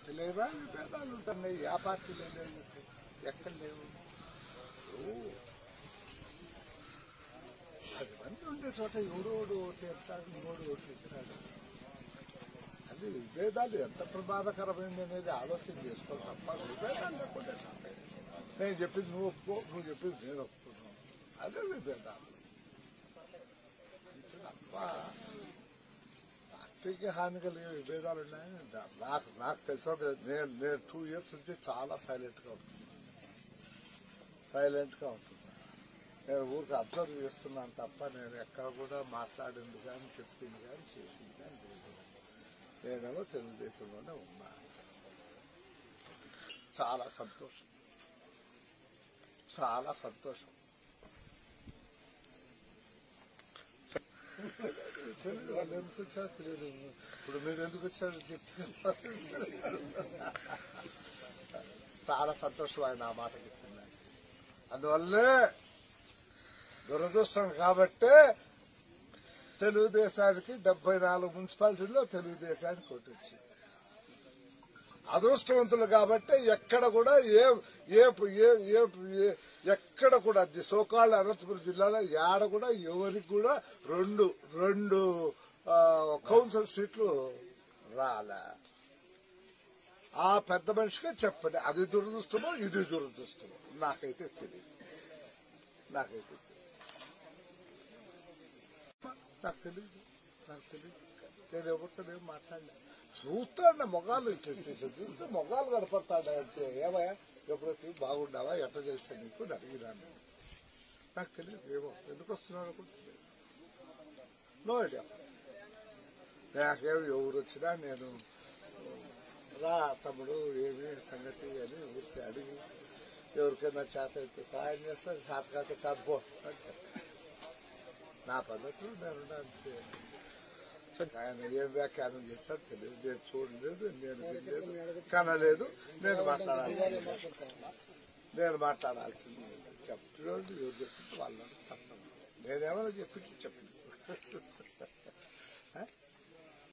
పార్టీలేవా విభేదాలు ఉంటున్నాయి ఆ పార్టీలో లేవు ఎక్కడ లేవు ఓ. పది మంది ఉండే చోట ఎవడోడు ఓటు వేస్తాడు ఇంకోడు ఓటు వేస్తాడు అది విభేదాలు ఎంత ప్రమాదకరమైంది అనేది ఆలోచన చేసుకోవాలి తప్ప విభేదాలు లేకుండా ఉంటాయి. నేను చెప్పింది నువ్వు ఒప్పుకో నువ్వు చెప్పింది నేను ఒప్పుకున్నాను అదే విభేదాలు ఇది తప్ప పార్టీకి హాని కలిగే విభేదాలు ఉన్నాయని నా- నాకు నాకు తెలిసిన నేను నేను టూ ఇయర్స్ నుంచి చాలా సైలెంట్ గా ఉంటున్నాను సైలెంట్ గా ఉంటున్నాను నేను ఊరికి అబ్జర్వ్ చేస్తున్నాను తప్ప నేను ఎక్కడ కూడా మాట్లాడింది కానీ చెప్పింది కానీ చేసింది కానీ లేదు నేనేమో తెలుగుదేశంలోనే ఉన్నా చాలా సంతోషం చాలా సంతోషం తెలియదు వాళ్ళు ఎందుకు వచ్చారో తెలియదు ఇప్పుడు మీరు ఎందుకు వచ్చారో చెప్తే చాలా సంతోషం ఆయన ఆ మాట చెప్తున్నారు అందువల్లే దురదృష్టం కాబట్టే తెలుగుదేశానికి డెబ్బై నాలుగు మున్సిపాలిటీల్లో తెలుగుదేశానికి ఓటు వచ్చింది అదృష్టవంతులు కాబట్టి ఎక్కడ కూడా ఏ ఏ ఏ- ఏ- ఏ- ఎక్కడ కూడా అది సోకాళ్ళ అనంతపురం జిల్లాలో ఏడ కూడా ఎవరికి కూడా రెండు రెండు ఆ, కౌన్సిల్ సీట్లు రాలే ఆ పెద్ద మనిషిగా చెప్పండి అది దురదృష్టమో ఇది దురదృష్టమో నాకైతే తెలియదు నాకైతే తెలియదు నాకు తెలియదు నాకు తెలియదు నేను ఎవరితో ఏం మాట్లాడలే చూస్తాండ మొగాలు ఇట్లా ఇట్లా ఇట్లా చూస్తే మొగాలు కనపడతాడు అంతే ఏమయ్యా ఎప్పుడొచ్చి బాగుండావా ఎట్లా చేస్తా నీకు అని అడిగినాను నాకు తెలియదు ఏమో ఎందుకు వస్తున్నాడో కూడా తెలియదు నో ఐడియా నాకేం ఎవరు వచ్చినా నేను రా తమ్ముడు ఏమి సంగతి అని ఊరికి అడిగి ఎవరికైనా చేత అయితే సహాయం చేస్తా చేత కాకపోతే కాదు పో అని చెప్పాను నా పద్ధతిలో నేను అంతే ఆయన ఏం వ్యాఖ్యానం చేస్తాడో తెలియదు నేను చూడలేదు నేను వినలేదు కనలేదు నేను మాట్లాడాల్సింది నేను మాట్లాడాల్సింది చెప్పినోళ్ళు ఎవరు చెప్పింది వాళ్ళని తప్పదు నేనేమైనా చెప్పింది చెప్పింది